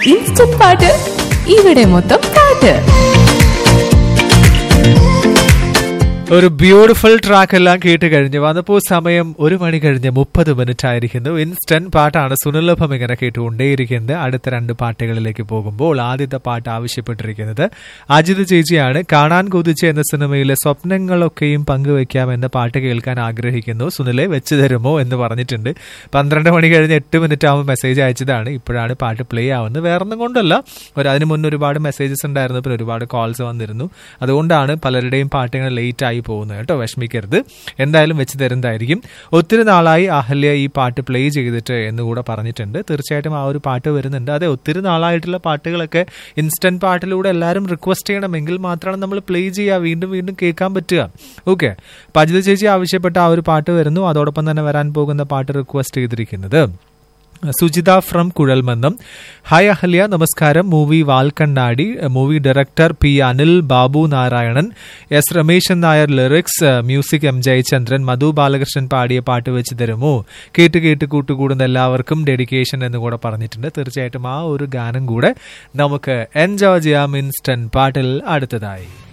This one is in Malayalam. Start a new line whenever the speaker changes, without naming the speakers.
ഇൻസ്റ്റന്റ് പാട്ട് ഇവിടെ മൊത്തം പാട്ട്
ഒരു ബ്യൂട്ടിഫുൾ ട്രാക്ക് എല്ലാം കേട്ട് കഴിഞ്ഞു വന്നപ്പോൾ സമയം ഒരു മണി കഴിഞ്ഞ് മുപ്പത് മിനിറ്റ് ആയിരിക്കുന്നു ഇൻസ്റ്റന്റ് പാട്ടാണ് സുനിലഭം ഇങ്ങനെ കേട്ടുകൊണ്ടേയിരിക്കുന്നത് അടുത്ത രണ്ട് പാട്ടുകളിലേക്ക് പോകുമ്പോൾ ആദ്യത്തെ പാട്ട് ആവശ്യപ്പെട്ടിരിക്കുന്നത് അജിത് ചേച്ചിയാണ് കാണാൻ കൊതിച്ച എന്ന സിനിമയിലെ സ്വപ്നങ്ങളൊക്കെയും പങ്കുവെക്കാം എന്ന പാട്ട് കേൾക്കാൻ ആഗ്രഹിക്കുന്നു സുനിലെ വെച്ച് തരുമോ എന്ന് പറഞ്ഞിട്ടുണ്ട് പന്ത്രണ്ട് മണി കഴിഞ്ഞ് എട്ട് മിനിറ്റ് ആകുമ്പോൾ മെസ്സേജ് അയച്ചതാണ് ഇപ്പോഴാണ് പാട്ട് പ്ലേ ആവുന്നത് വേറൊന്നും കൊണ്ടല്ല ഒരു അതിന് മുന്നേ ഒരുപാട് മെസ്സേജസ് ഉണ്ടായിരുന്നു പിന്നെ ഒരുപാട് കോൾസ് വന്നിരുന്നു അതുകൊണ്ടാണ് പലരുടെയും പാട്ടുകൾ ലേറ്റ് ആയി പോകുന്നത് കേട്ടോ വിഷമിക്കരുത് എന്തായാലും വെച്ച് തരുന്നതായിരിക്കും ഒത്തിരി നാളായി അഹല്യ ഈ പാട്ട് പ്ലേ ചെയ്തിട്ട് എന്നുകൂടെ പറഞ്ഞിട്ടുണ്ട് തീർച്ചയായിട്ടും ആ ഒരു പാട്ട് വരുന്നുണ്ട് അതെ ഒത്തിരി നാളായിട്ടുള്ള പാട്ടുകളൊക്കെ ഇൻസ്റ്റന്റ് പാട്ടിലൂടെ എല്ലാവരും റിക്വസ്റ്റ് ചെയ്യണമെങ്കിൽ മാത്രമാണ് നമ്മൾ പ്ലേ ചെയ്യുക വീണ്ടും വീണ്ടും കേൾക്കാൻ പറ്റുക ഓക്കെ അപ്പൊ അജിത ചേച്ചി ആവശ്യപ്പെട്ട ആ ഒരു പാട്ട് വരുന്നു അതോടൊപ്പം തന്നെ വരാൻ പോകുന്ന പാട്ട് റിക്വസ്റ്റ് ചെയ്തിരിക്കുന്നത് സുജിത ഫ്രം കുഴൽമന്ദം ഹായ് അഹല്യ നമസ്കാരം movie Valkannadi movie director P Anil Babu Narayanan S Rameshan Nair lyrics music M Jayachandran Madhu Balakrishnan പാടിയ പാട്ട് വെച്ച് തരുമോ കേട്ട് കേട്ട് കൂട്ടുകൂടുന്ന എല്ലാവർക്കും ഡെഡിക്കേഷൻ എന്ന് കൂടെ പറഞ്ഞിട്ടുണ്ട് തീർച്ചയായിട്ടും ആ ഒരു ഗാനം കൂടെ നമുക്ക് എൻജോയ് ചെയ്യാം ഇൻസ്റ്റന്റ് പാട്ടിൽ അടുത്തതായി